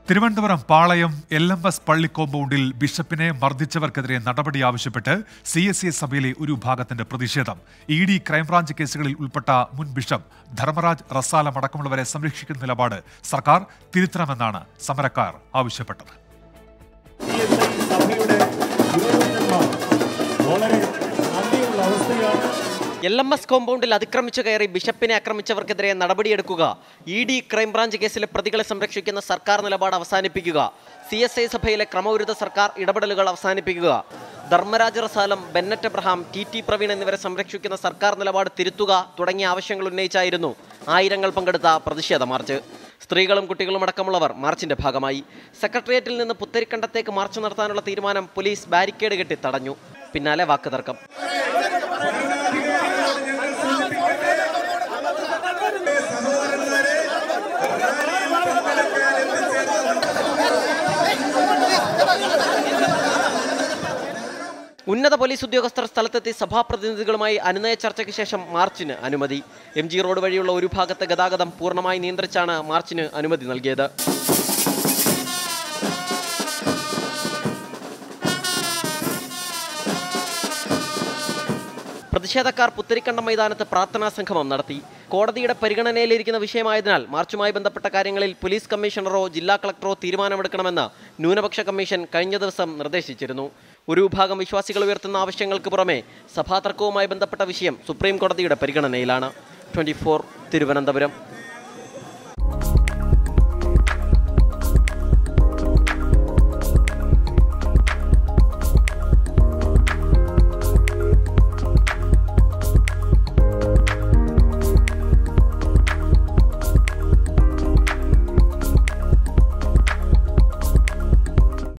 Thiruvananthapuram Palayam L M S പള്ളി കോമ്പൗണ്ടിൽ ബിഷപ്പിനെ മർദ്ദിച്ചവർക്കെതിരെ നടപടി ആവശ്യപ്പെട്ട് സി എസ് സി സഭയിലെ ഒരു വിഭാഗത്തിന്റെ പ്രതിഷേധം ഇ ഡി ക്രൈംബ്രാഞ്ച് കേസുകളിൽ ഉൾപ്പെട്ട മുൻ ബിഷപ്പ് ധർമ്മരാജ് റസാലം അടക്കമുള്ളവരെ സംരക്ഷിക്കുന്ന നിലപാട് സർക്കാർ തിരുത്തണമെന്നാണ് സമരക്കാർ ആവശ്യപ്പെട്ടത് സഭയുടെ പുരോഹിതന്മാർ വളരെ നന്ദിയുള്ള അവസ്ഥയാണ് എൽ എം എസ് കോമ്പൗണ്ടിൽ അതിക്രമിച്ചു കയറി ബിഷപ്പിനെ ആക്രമിച്ചവർക്കെതിരെ നടപടിയെടുക്കുക ഇ ഡി ക്രൈംബ്രാഞ്ച് കേസിലെ പ്രതികളെ സംരക്ഷിക്കുന്ന സർക്കാർ നിലപാട് അവസാനിപ്പിക്കുക സി എസ് ഐ സഭയിലെ ക്രമവിരുദ്ധ സർക്കാർ ഇടപെടലുകൾ അവസാനിപ്പിക്കുക ധർമ്മരാജ റസാലം ബെന്നറ്റ് എബ്രഹാം ടി ടി പ്രവീൺ എന്നിവരെ സംരക്ഷിക്കുന്ന സർക്കാർ നിലപാട് തിരുത്തുക തുടങ്ങിയ ആവശ്യങ്ങൾ ഉന്നയിച്ചായിരുന്നു ആയിരങ്ങൾ പങ്കെടുത്ത പ്രതിഷേധ മാർച്ച് സ്ത്രീകളും കുട്ടികളും അടക്കമുള്ളവർ മാർച്ചിന്റെ ഭാഗമായി സെക്രട്ടേറിയറ്റിൽ നിന്ന് പുത്തരിക്കണ്ടത്തേക്ക് മാർച്ച് നടത്താനുള്ള തീരുമാനം പോലീസ് ബാരിക്കേഡ് കെട്ടി തടഞ്ഞു പിന്നാലെ വാക്കുതർക്കം ഉന്നത പോലീസ് ഉദ്യോഗസ്ഥർ സ്ഥലത്തെത്തി സഭാപ്രതിനിധികളുമായി അനുനയ ചർച്ചയ്ക്ക് ശേഷം മാർച്ചിന് അനുമതി എം ജി റോഡ് വഴിയുള്ള ഒരു ഭാഗത്തെ ഗതാഗതം പൂർണ്ണമായി നിയന്ത്രിച്ചാണ് മാർച്ചിന് അനുമതി നൽകിയത് പ്രതിഷേധക്കാർ പുത്തരിക്കണ്ടം മൈതാനത്ത് പ്രാർത്ഥനാ സംഗമം നടത്തി കോടതിയുടെ പരിഗണനയിലിരിക്കുന്ന വിഷയമായതിനാൽ മാർച്ചുമായി ബന്ധപ്പെട്ട കാര്യങ്ങളിൽ പോലീസ് കമ്മീഷണറോ ജില്ലാ കളക്ടറോ തീരുമാനമെടുക്കണമെന്ന് ന്യൂനപക്ഷ കമ്മീഷൻ കഴിഞ്ഞ ദിവസം നിർദ്ദേശിച്ചിരുന്നു ഒരു വിഭാഗം വിശ്വാസികൾ ഉയർത്തുന്ന ആവശ്യങ്ങൾക്ക് പുറമെ സഭാതർക്കവുമായി ബന്ധപ്പെട്ട വിഷയം സുപ്രീം കോടതിയുടെ പരിഗണനയിലാണ് ട്വന്റി തിരുവനന്തപുരം